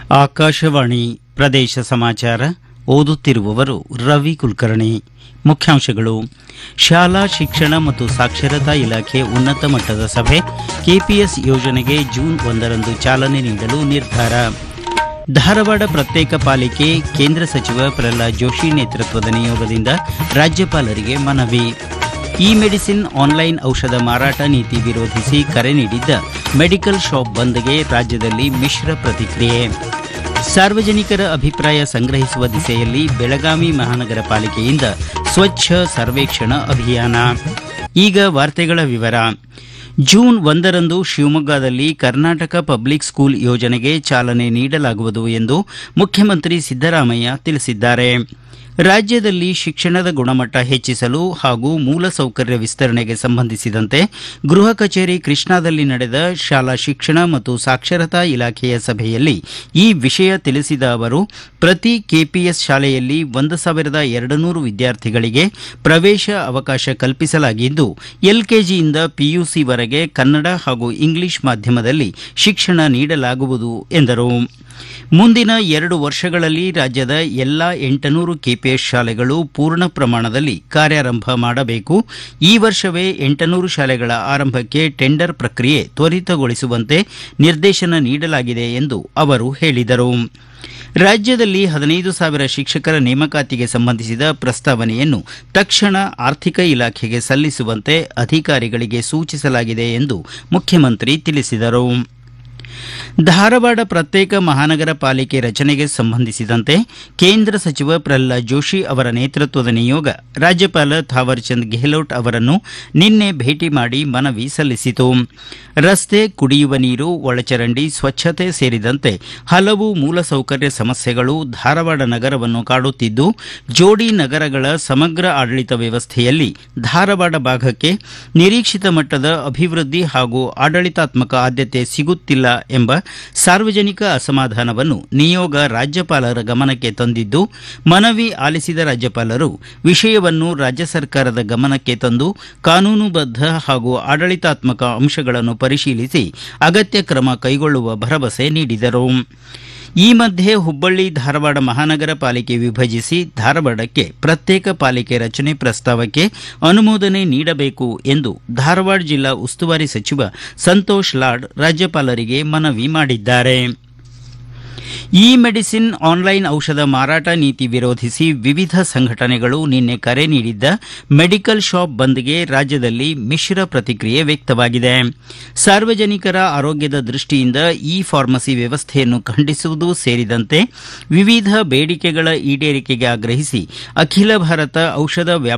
ಆಕಾಶವಾಣಿ ಪ್ರದೇಶ ಸಮಾಚಾರ ಓದುತ್ತಿರುವವರು ರವಿ ಕುಲಕರ್ಣಿ ಮುಖ್ಯಾಂಶಗಳು ಶಾಲಾ ಶಿಕ್ಷಣ ಮತ್ತು ಸಾಕ್ಷರತಾ ಇಲಾಖೆ ಉನ್ನತ ಮಟ್ಟದ ಸಭೆ ಕೆಪಿಎಸ್ ಯೋಜನೆಗೆ ಜೂನ್ ಒಂದರಂದು ಚಾಲನೆ ನೀಡಲು ನಿರ್ಧಾರ ಧಾರವಾಡ ಪ್ರತ್ಯೇಕ ಪಾಲಿಕೆ ಕೇಂದ್ರ ಸಚಿವ ಪ್ರಹ್ಲಾದ್ ಜೋಶಿ ನೇತೃತ್ವದ ನಿಯೋಗದಿಂದ ರಾಜ್ಯಪಾಲರಿಗೆ ಮನವಿ ಇ ಮೆಡಿಸಿನ್ ಆನ್ಲೈನ್ ಔಷಧ ಮಾರಾಟ ನೀತಿ ವಿರೋಧಿಸಿ ಕರೆ ನೀಡಿದ್ದ ಮೆಡಿಕಲ್ ಶಾಪ್ ಬಂದ್ಗೆ ರಾಜ್ಯದಲ್ಲಿ ಮಿಶ್ರ ಪ್ರತಿಕ್ರಿಯೆ ಸಾರ್ವಜನಿಕರ ಅಭಿಪ್ರಾಯ ಸಂಗ್ರಹಿಸುವ ದಿಸೆಯಲ್ಲಿ ಬೆಳಗಾವಿ ಮಹಾನಗರ ಪಾಲಿಕೆಯಿಂದ ಸ್ವಚ್ಛ ಸರ್ವೇಕ್ಷಣ ಅಭಿಯಾನ ಈಗ ವಾರ್ತೆಗಳ ವಿವರ ಜೂನ್ ಒಂದರಂದು ಶಿವಮೊಗ್ಗದಲ್ಲಿ ಕರ್ನಾಟಕ ಪಬ್ಲಿಕ್ ಸ್ಕೂಲ್ ಯೋಜನೆಗೆ ಚಾಲನೆ ನೀಡಲಾಗುವುದು ಎಂದು ಮುಖ್ಯಮಂತ್ರಿ ಸಿದ್ದರಾಮಯ್ಯ ತಿಳಿಸಿದ್ದಾರೆ ರಾಜ್ಯದಲ್ಲಿ ಶಿಕ್ಷಣದ ಗುಣಮಟ್ಟ ಹೆಚ್ಚಿಸಲು ಹಾಗೂ ಮೂಲಸೌಕರ್ಯ ವಿಸ್ತರಣೆಗೆ ಸಂಬಂಧಿಸಿದಂತೆ ಗೃಹ ಕಚೇರಿ ಕೃಷ್ಣಾದಲ್ಲಿ ನಡೆದ ಶಾಲಾ ಶಿಕ್ಷಣ ಮತ್ತು ಸಾಕ್ಷರತಾ ಇಲಾಖೆಯ ಸಭೆಯಲ್ಲಿ ಈ ವಿಷಯ ತಿಳಿಸಿದ ಅವರು ಪ್ರತಿ ಕೆಪಿಎಸ್ ಶಾಲೆಯಲ್ಲಿ ಒಂದು ಸಾವಿರದ ಎರಡು ನೂರು ವಿದ್ಯಾರ್ಥಿಗಳಿಗೆ ಪ್ರವೇಶ ಅವಕಾಶ ಕಲ್ಪಿಸಲಾಗಿದ್ದು ಎಲ್ಕೆಜಿಯಿಂದ ಪಿಯುಸಿವರೆಗೆ ಕನ್ನಡ ಹಾಗೂ ಇಂಗ್ಲಿಷ್ ಮಾಧ್ಯಮದಲ್ಲಿ ಶಿಕ್ಷಣ ನೀಡಲಾಗುವುದು ಎಂದರು ಮುಂದಿನ ಎರಡು ವರ್ಷಗಳಲ್ಲಿ ರಾಜ್ಯದ ಎಲ್ಲಾ ಎಂಟುನೂರು ಕೆಪಿಎಸ್ ಶಾಲೆಗಳು ಪೂರ್ಣ ಪ್ರಮಾಣದಲ್ಲಿ ಕಾರ್ಯಾರಂಭ ಮಾಡಬೇಕು ಈ ವರ್ಷವೇ ಎಂಟುನೂರು ಶಾಲೆಗಳ ಆರಂಭಕ್ಕೆ ಟೆಂಡರ್ ಪ್ರಕ್ರಿಯೆ ತ್ವರಿತಗೊಳಿಸುವಂತೆ ನಿರ್ದೇಶನ ನೀಡಲಾಗಿದೆ ಎಂದು ಅವರು ಹೇಳಿದರು ರಾಜ್ಯದಲ್ಲಿ ಹದಿನೈದು ಸಾವಿರ ಶಿಕ್ಷಕರ ನೇಮಕಾತಿಗೆ ಸಂಬಂಧಿಸಿದ ಪ್ರಸ್ತಾವನೆಯನ್ನು ತಕ್ಷಣ ಆರ್ಥಿಕ ಇಲಾಖೆಗೆ ಸಲ್ಲಿಸುವಂತೆ ಅಧಿಕಾರಿಗಳಿಗೆ ಸೂಚಿಸಲಾಗಿದೆ ಎಂದು ಮುಖ್ಯಮಂತ್ರಿ ತಿಳಿಸಿದರು ಧಾರವಾಡ ಪ್ರತ್ಯೇಕ ಮಹಾನಗರ ಪಾಲಿಕೆ ರಚನೆಗೆ ಸಂಬಂಧಿಸಿದಂತೆ ಕೇಂದ್ರ ಸಚಿವ ಪ್ರಹ್ಲಾದ್ ಜೋಶಿ ಅವರ ನೇತೃತ್ವದ ನಿಯೋಗ ರಾಜ್ಯಪಾಲ ಥಾವರ್ಚಂದ್ ಗೆಹ್ಲೋಟ್ ಅವರನ್ನು ನಿನ್ನೆ ಭೇಟಿ ಮಾಡಿ ಮನವಿ ಸಲ್ಲಿಸಿತು ರಸ್ತೆ ಕುಡಿಯುವ ನೀರು ಒಳಚರಂಡಿ ಸ್ವಚ್ಛತೆ ಸೇರಿದಂತೆ ಹಲವು ಮೂಲಸೌಕರ್ಯ ಸಮಸ್ಯೆಗಳು ಧಾರವಾಡ ನಗರವನ್ನು ಕಾಡುತ್ತಿದ್ದು ಜೋಡಿ ನಗರಗಳ ಸಮಗ್ರ ಆಡಳಿತ ವ್ಯವಸ್ಥೆಯಲ್ಲಿ ಧಾರವಾಡ ಭಾಗಕ್ಕೆ ನಿರೀಕ್ಷಿತ ಮಟ್ಟದ ಅಭಿವೃದ್ಧಿ ಹಾಗೂ ಆಡಳಿತಾತ್ಮಕ ಆದ್ಯತೆ ಸಿಗುತ್ತಿಲ್ಲ ಎಂಬ ಸಾರ್ವಜನಿಕ ಅಸಮಾಧಾನವನ್ನು ನಿಯೋಗ ರಾಜ್ಯಪಾಲರ ಗಮನಕ್ಕೆ ತಂದಿದ್ದು ಮನವಿ ಆಲಿಸಿದ ರಾಜ್ಯಪಾಲರು ವಿಷಯವನ್ನು ರಾಜ್ಯ ಸರ್ಕಾರದ ಗಮನಕ್ಕೆ ತಂದು ಕಾನೂನುಬದ್ಧ ಹಾಗೂ ಆಡಳಿತಾತ್ಮಕ ಅಂಶಗಳನ್ನು ಪರಿಶೀಲಿಸಿ ಅಗತ್ಯ ಕ್ರಮ ಕೈಗೊಳ್ಳುವ ಭರವಸೆ ನೀಡಿದರು ಈ ಮಧ್ಯೆ ಹುಬ್ಬಳ್ಳಿ ಧಾರವಾಡ ಮಹಾನಗರ ಪಾಲಿಕೆ ವಿಭಜಿಸಿ ಧಾರವಾಡಕ್ಕೆ ಪ್ರತ್ಯೇಕ ಪಾಲಿಕೆ ರಚನೆ ಪ್ರಸ್ತಾವಕ್ಕೆ ಅನುಮೋದನೆ ನೀಡಬೇಕು ಎಂದು ಧಾರವಾಡ ಜಿಲ್ಲಾ ಉಸ್ತುವಾರಿ ಸಚಿವ ಸಂತೋಷ್ ಲಾಡ್ ರಾಜ್ಯಪಾಲರಿಗೆ ಮನವಿ ಮಾಡಿದ್ದಾರೆ ಇ ಮೆಡಿಸಿನ್ ಆನ್ಲೈನ್ ಔಷಧ ಮಾರಾಟ ನೀತಿ ವಿರೋಧಿಸಿ ವಿವಿಧ ಸಂಘಟನೆಗಳು ನಿನ್ನೆ ಕರೆ ನೀಡಿದ್ದ ಮೆಡಿಕಲ್ ಶಾಪ್ ಬಂದ್ಗೆ ರಾಜ್ಯದಲ್ಲಿ ಮಿಶ್ರ ಪ್ರತಿಕ್ರಿಯೆ ವ್ಯಕ್ತವಾಗಿದೆ ಸಾರ್ವಜನಿಕರ ಆರೋಗ್ಯದ ದೃಷ್ಟಿಯಿಂದ ಇ ಫಾರ್ಮಸಿ ವ್ಯವಸ್ಥೆಯನ್ನು ಖಂಡಿಸುವುದು ಸೇರಿದಂತೆ ವಿವಿಧ ಬೇಡಿಕೆಗಳ ಈಡೇರಿಕೆಗೆ ಆಗ್ರಹಿಸಿ ಅಖಿಲ ಭಾರತ ಔಷಧ